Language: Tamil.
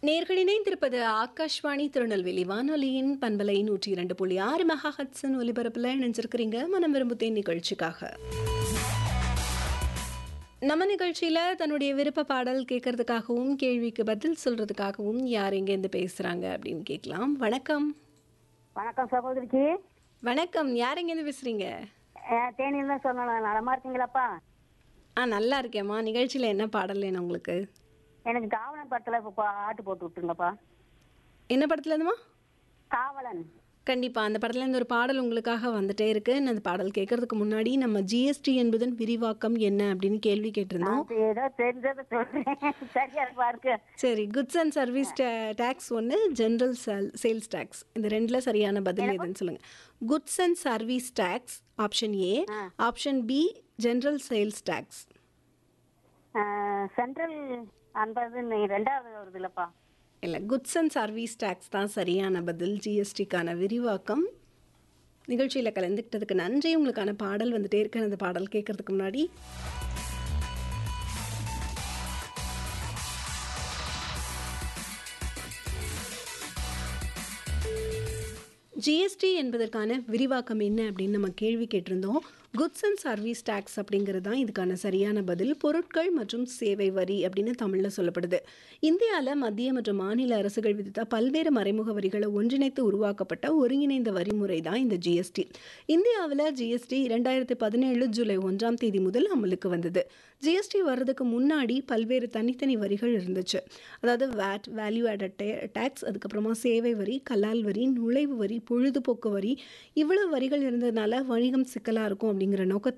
நேர்கள் இணைந்திருப்பது ஆகாஷ்வாணி திருநெல்வேலி வானொலியின் பண்பலை நூற்றி இரண்டு புள்ளி ஆறு மெகா ஹட்சன் ஒலிபரப்பில் இணைஞ்சிருக்கிறீங்க மனம் விரும்புத்தேன் நிகழ்ச்சிக்காக நம்ம நிகழ்ச்சியில் தன்னுடைய விருப்ப பாடல் கேட்கறதுக்காகவும் கேள்விக்கு பதில் சொல்றதுக்காகவும் யார் எங்கேருந்து பேசுகிறாங்க அப்படின்னு கேட்கலாம் வணக்கம் வணக்கம் சகோதரிக்கு வணக்கம் யார் எங்கேருந்து பேசுகிறீங்க தேனியில் தான் சொல்லணும் நலமா இருக்கீங்களாப்பா ஆ நல்லா இருக்கேம்மா நிகழ்ச்சியில் என்ன பாடல் வேணும் உங்களுக்கு எனக்கு காவலன் படத்தில் இப்போ பாட்டு போட்டு விட்டுருங்கப்பா என்ன படத்துலேருந்துமா காவலன் கண்டிப்பாக அந்த படத்துலேருந்து ஒரு பாடல் உங்களுக்காக வந்துட்டே இருக்கு நான் அந்த பாடல் கேட்கறதுக்கு முன்னாடி நம்ம ஜிஎஸ்டி என்பதன் விரிவாக்கம் என்ன அப்படின்னு கேள்வி கேட்டிருந்தோம் அது ஏதோ தெரிஞ்சதை சொல்றேன் சரியா பாருக்கு சரி குட்ஸ் அண்ட் சர்வீஸ் டேக்ஸ் ஒன்று ஜென்ரல் சேல்ஸ் டேக்ஸ் இந்த ரெண்டில் சரியான பதில் எதுன்னு சொல்லுங்கள் goods and service tax option A option B general sales tax central அந்த இது நீ- ரெண்டாவது வருது இல்லப்பா இல்லை குட்ஸ் அண்ட் சர்வீஸ் டேக்ஸ் தான் சரியான பதில் ஜிஎஸ்டிக்கான விரிவாக்கம் நிகழ்ச்சியில் கலந்துக்கிட்டதுக்கு நன்றி உங்களுக்கான பாடல் வந்துட்டே இருக்கு அந்த பாடல் கேட்கறதுக்கு முன்னாடி ஜிஎஸ்டி என்பதற்கான விரிவாக்கம் என்ன அப்படின்னு நம்ம கேள்வி கேட்டிருந்தோம் குட்ஸ் அண்ட் சர்வீஸ் டேக்ஸ் அப்படிங்கிறது தான் இதுக்கான சரியான பதில் பொருட்கள் மற்றும் சேவை வரி அப்படின்னு தமிழில் சொல்லப்படுது இந்தியாவில் மத்திய மற்றும் மாநில அரசுகள் விதித்த பல்வேறு மறைமுக வரிகளை ஒன்றிணைத்து உருவாக்கப்பட்ட ஒருங்கிணைந்த வரிமுறை தான் இந்த ஜிஎஸ்டி இந்தியாவில் ஜிஎஸ்டி இரண்டாயிரத்தி பதினேழு ஜூலை ஒன்றாம் தேதி முதல் அமலுக்கு வந்தது ஜிஎஸ்டி வர்றதுக்கு முன்னாடி பல்வேறு தனித்தனி வரிகள் இருந்துச்சு அதாவது வேட் வேல்யூ ஆடட் டேக்ஸ் அதுக்கப்புறமா சேவை வரி கலால் வரி நுழைவு வரி பொழுதுபோக்கு வரி இவ்வளவு வரிகள் இருந்ததுனால வணிகம் சிக்கலாக இருக்கும் அப்படிங்கிற நோக்கத்தை